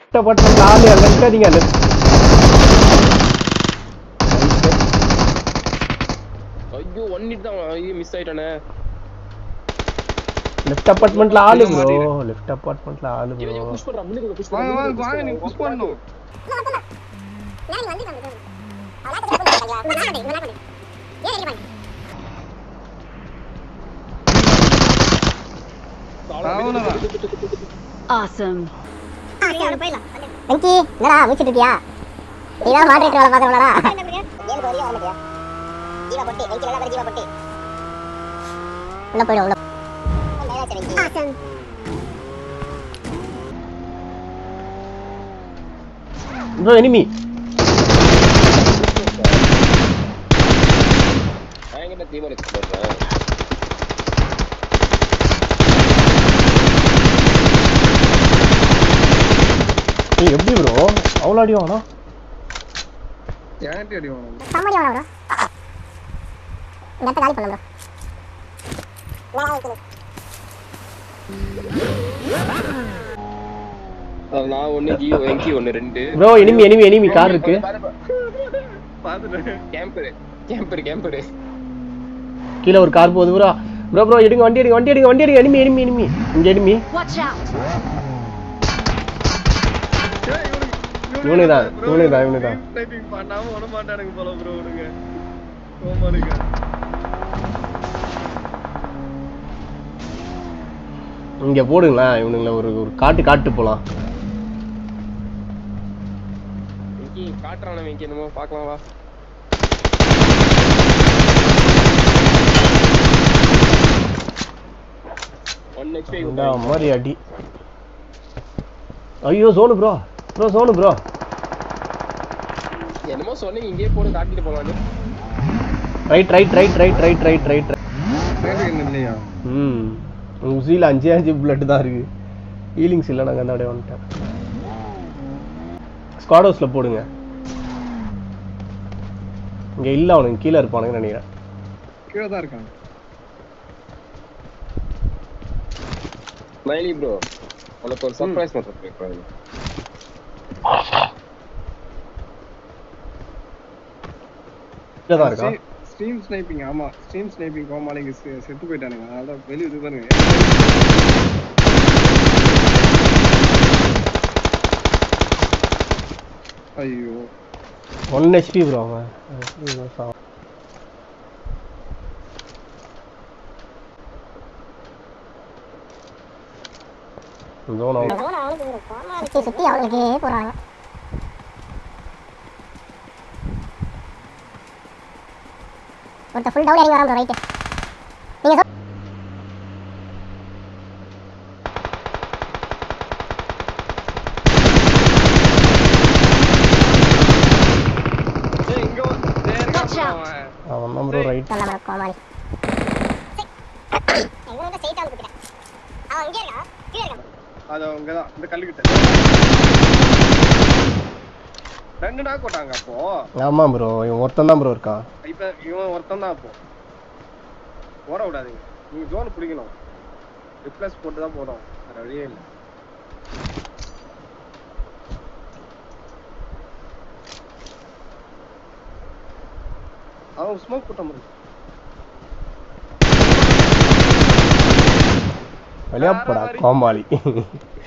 Apartment ஆளு அங்க இருக்காதீங்க left. ஐயோ ஒன் ஹிட் தான் ஐயோ மிஸ் ஆயிட்டானே லெஃப்ட் அப்பார்ட்மெண்ட்ல ஆளு ப்ரோ லெஃப்ட் அப்பார்ட்மெண்ட்ல ஆளு ப்ரோ இவன் புஷ் பண்றான் முன்னுக்கு புஷ் வாங்க பண்றான் வாங்க வாங்க நீங்க புஷ் பண்ணணும் அவ்வளவுதான் Awesome. வெங்கி என்னடா முடிச்சிட்டு இருக்கியா நீதான் மாடரேட்டர் வேலை பார்க்கறவளடா உள்ள போயிடும் உள்ள ப்ரோ எனிமி நான் எங்கிட்ட தீவிர போடுறேன் ஏய் எப்படி ப்ரோ அவ்வளோ அடி வாங்கணும் ஏன்டி அடி வாங்கணும் சம்மடி வேணா ப்ரோ இந்த இடத்த காலி பண்ணு நான் ஒண்ணு ஜியோ வெங்கி ஒண்ணு ரெண்டு bro enemy enemy enemy car இருக்கு பாத்துட்டேன் கேம்பரு கேம்பரு கேம்பரு கீழே ஒரு கார் போகுது ப்ரோ ப்ரோ ப்ரோ எடுங்க வண்டி எடுங்க வண்டி எடுங்க வண்டி எடுங்க எனிமி எனிமி எனிமி இங்க எனிமி Watch out. இவனுதான், இவனுதான், இவனுதான். டைப்பிங் பண்ணாம விட மாட்டானுங்க போல ப்ரோ விடுங்க கோமானுங்க இங்க போடுங்களேன் இவனுங்கள ஒரு ஒரு காட்டு காட்டு போலாம் வெங்கி காட்டுறான வெங்கி என்னமோ பார்க்கலாம் வா ஒன் ஹெச்பி இந்த மாதிரி அடி ஐயோ Sonu bro bro Sonu bro என்னமோ சொன்னீங்க இங்கேயே போட்டு காட்டிட்டு போலான்னு right right right right right right right typing இல்லையா ம் உசியில் அஞ்சே அஞ்சு பிளட் தான் இருக்கு ஹீலிங்ஸ் இல்லை நாங்கள் அந்த அப்படியே வந்துட்டேன் ஸ்குவாட் ஹவுஸில் போடுங்க இங்கே இல்லை அவனுக்கு கீழே இருப்பானுங்கன்னு நினைக்கிறேன் கீழே தான் இருக்காங்க ஸ்மைலி ப்ரோ உனக்கு ஒரு சர்ப்ரைஸ் மட்டும் கேட்குறாங்க கீழே தான் இருக்கான் ஸ்ட்ரீம் ஸ்னைப்பிங் ஆமா ஸ்ட்ரீம் ஸ்னைப்பிங் கோமாளிங்க செ- செத்து போயிட்டானுங்க அதனால தான் வெளிய இது பாருங்க ஐயோ ஒன் ஹெச்பி ப்ரோ அவன் ஐயோ, சாவம். zone out. சுத்தி சுத்தி அவங்களுக்கே போறாங்க ஒருத்த ஃபுல் டவுன் இறங்கி வரான் ரைட்டு நீங்க சொ- ஏய் இங்க வா. டேய், இருக்கான் Watch bro out. அவன். அவன் தான் ப்ரோ ரைட் நல்ல மரம் கோமாளி அவன் இங்கே இருக்கான் கீழே இருக்கான் அது அவங்க தான் இந்த கல்லுக்கிட்ட ரெண்டு நாள் போட்டாங்க அப்போ ஆமாம் ப்ரோ இவன் ஒருத்தன் தான் ப்ரோ இருக்கான் இப்ப இவன் ஒருத்தன் தான் அப்போ ஓட விடாதீங்க நீங்க ஜோன் பிடிக்கணும் ரிப்ளேஸ் போட்டு தான் போடும் வேற வழியே இல்லை அவன் ஸ்மோக் போட்ட முடியும் வெளியா போடா கோமாளி